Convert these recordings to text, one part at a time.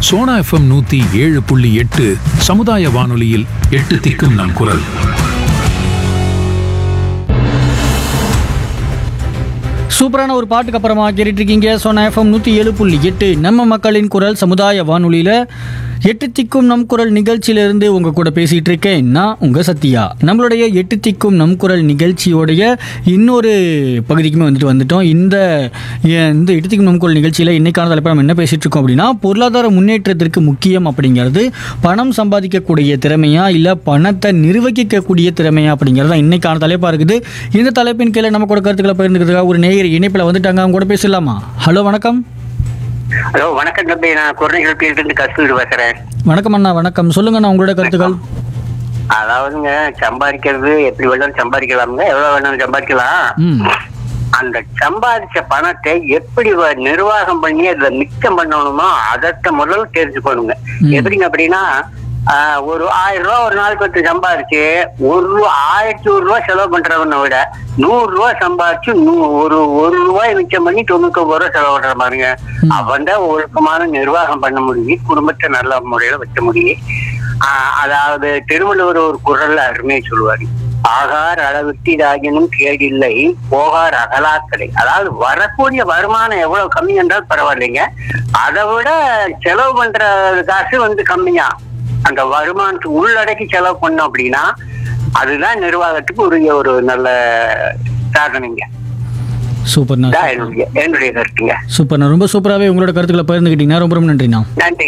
Sona FM நூத்தி ஏழு புள்ளி எட்டு சமுதாய வானொலியில் எட்டு திக்கும் நம் குரல் சூப்பரான ஒரு பாட்டுக்கு அப்புறமா கேட்டுட்டு இருக்கீங்க சோனா எஃப்எம் நூற்றி ஏழு புள்ளி எட்டு நம்ம மக்களின் குரல் சமுதாய வானொலியில் எட்டு திக்கும் நம் குரல் நிகழ்ச்சியிலிருந்து உங்கள் கூட பேசிகிட்டு இருக்கேன் நான் உங்கள் சத்யா நம்மளுடைய எட்டு திக்கும் நம் குரல் நிகழ்ச்சியோடைய இன்னொரு பகுதிக்குமே வந்துட்டு வந்துட்டோம் இந்த இந்த எட்டு திக்கும் நம் குரல் நிகழ்ச்சியில் இன்னைக்கான தலைப்பு நம்ம என்ன பேசிகிட்டு இருக்கோம் அப்படின்னா பொருளாதார முன்னேற்றத்திற்கு முக்கியம் அப்படிங்கிறது பணம் சம்பாதிக்கக்கூடிய திறமையா இல்லை பணத்தை நிர்வகிக்கக்கூடிய திறமையா அப்படிங்கிறது தான் இன்னைக்கான தலைப்பாக இருக்குது இந்த தலைப்பின் கீழே நம்ம கூட கருத்துக்களை பகிர்ந்துக்கிறதுக்காக ஒரு நேயர் இணைப்பில் வந்துட்டாங்க அவங்க கூட பேசலாமா ஹலோ வணக்கம் ஹலோ வணக்கம் தம்பி நான் குரணைகள் பேருந்து கஸ்தூரி பேசுறேன் வணக்கம் அண்ணா வணக்கம் சொல்லுங்க அண்ணா உங்களோட கருத்துக்கள் அதாவதுங்க சம்பாதிக்கிறது எப்படி வேணாலும் சம்பாதிக்கலாமுங்க எவ்வளவு வேணாலும் சம்பாதிக்கலாம் ம் அந்த சம்பாதிச்ச பணத்தை எப்படி வ- நிர்வாகம் பண்ணி அதுல மிச்சம் பண்ணணுமோ அதத்த முதல்ல தெரிஞ்சுக்கணுங்க ம். எப்படிங்க அப்படின்னா ஆஹ், ஒரு ஆயிரம் ரூபாய் ஒரு நாளைக்கு ஒருத்தர் சம்பாதிச்சு ஒரு ரூபா ஆயிரத்தி ஒரு ரூபாய் செலவு பண்றவனை விட நூறு ரூபாய் சம்பாதிச்சு நூ- ஒரு ஒரு ரூபாய் மிச்சம் பண்ணி தொண்ணூத்தி ஒன்பது ரூபாய் செலவு பண்ற பாருங்க ம். அவன் தான் ஒழுக்கமான நிர்வாகம் பண்ண முடியும் குடும்பத்தை நல்ல முறையில வைக்க முடியும் ஆஹ், அதாவது திருவள்ளுவர் ஒரு குரல்ல அருமையை சொல்லுவாரு ஆகார் அளவிட்டிதாகினும் கேடில்லை போகார் அகலாக்கடை அதாவது வரக்கூடிய வருமானம் எவ்வளவு கம்மி என்றால் பரவாயில்லைங்க அதை விட செலவு பண்ற காசு வந்து கம்மியா அந்த வருமானத்துக்கு உள்ளடக்கி செலவு பண்ணோம் அப்படின்னா அதுதான் நிர்வாகத்துக்கு உரிய ஒரு நல்ல சாதனைங்க சூப்பர்ண்ணா இதான் என்னுடைய என்னுடைய கருத்துங்க சூப்பர்ண்ணா ரொம்ப சூப்பராகவே உங்களோட கருத்துக்களை பகிர்ந்துக்கிட்டீங்கன்னா ரொம்ப ரொம்ப நன்றிண்ணா நன்றி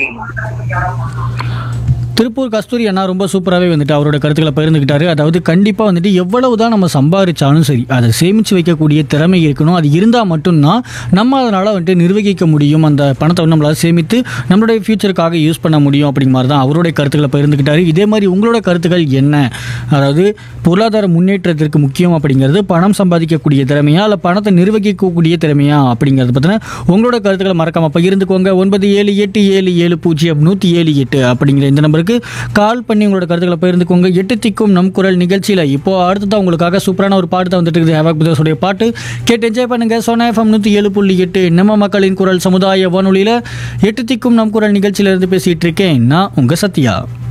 திருப்பூர் கஸ்தூரி அண்ணா ரொம்ப சூப்பராகவே வந்துட்டு அவரோட கருத்துக்களை பகிர்ந்துக்கிட்டாரு அதாவது கண்டிப்பாக வந்துட்டு எவ்வளவு தான் நம்ம சம்பாதிச்சாலும் சரி அதை சேமித்து வைக்கக்கூடிய திறமை இருக்கணும் அது இருந்தால் மட்டும்தான் நம்ம அதனால் வந்துட்டு நிர்வகிக்க முடியும் அந்த பணத்தை வந்து நம்மளால் சேமித்து நம்மளுடைய ஃபியூச்சருக்காக யூஸ் பண்ண முடியும் அப்படிங்கிற மாதிரி தான் அவருடைய கருத்துக்களை பகிர்ந்துக்கிட்டாரு இதே மாதிரி உங்களோட கருத்துக்கள் என்ன அதாவது பொருளாதார முன்னேற்றத்திற்கு முக்கியம் அப்படிங்கிறது பணம் சம்பாதிக்கக்கூடிய திறமையா இல்லை பணத்தை நிர்வகிக்கக்கூடிய திறமையா அப்படிங்கிறது பற்றின உங்களோட கருத்துக்களை மறக்காம பகிர்ந்துக்கோங்க ஒன்பது ஏழு எட்டு ஏழு ஏழு பூஜ்ஜியம் நூற்றி ஏழு எட்டு அப்படிங்கிற இந்த நம்பருக்கு கால் பண்ணி உங்களோட கருத்துக்களை பகிர்ந்துக்கோங்க எட்டு திக்கும் நம் குரல் நிகழ்ச்சியில் இப்போ அடுத்ததான் உங்களுக்காக சூப்பரான ஒரு பாட்டு தான் வந்துட்டு இருக்குது ஹேவாக் பிரதர்ஸோடைய பாட்டு கேட்டு என்ஜாய் பண்ணுங்க சோனா எஃப்எம் நூற்றி ஏழு புள்ளி எட்டு நம்ம மக்களின் குரல் சமுதாய வானொலியில் எட்டு திக்கும் நம் குரல் நிகழ்ச்சியிலிருந்து பேசிட்டு இருக்கேன் நான் உங்கள் சத்யா